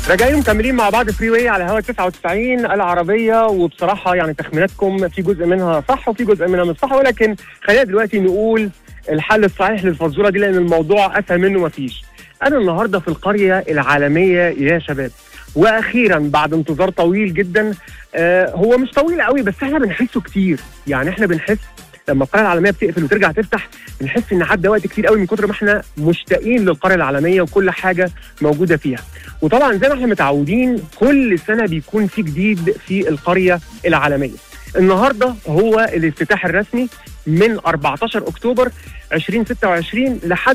راجعين مكملين مع بعض فري واي على هوا 99 العربيه وبصراحه يعني تخميناتكم في جزء منها صح وفي جزء منها مش صح ولكن خلينا دلوقتي نقول الحل الصحيح للفزوره دي لان الموضوع اسهل منه مفيش. انا النهارده في القريه العالميه يا شباب واخيرا بعد انتظار طويل جدا آه هو مش طويل قوي بس احنا بنحسه كتير يعني احنا بنحس لما القريه العالميه بتقفل وترجع تفتح بنحس ان عدى وقت كتير قوي من كتر ما احنا مشتاقين للقريه العالميه وكل حاجه موجوده فيها وطبعا زي ما احنا متعودين كل سنه بيكون في جديد في القريه العالميه النهارده هو الافتتاح الرسمي من 14 اكتوبر 2026 لحد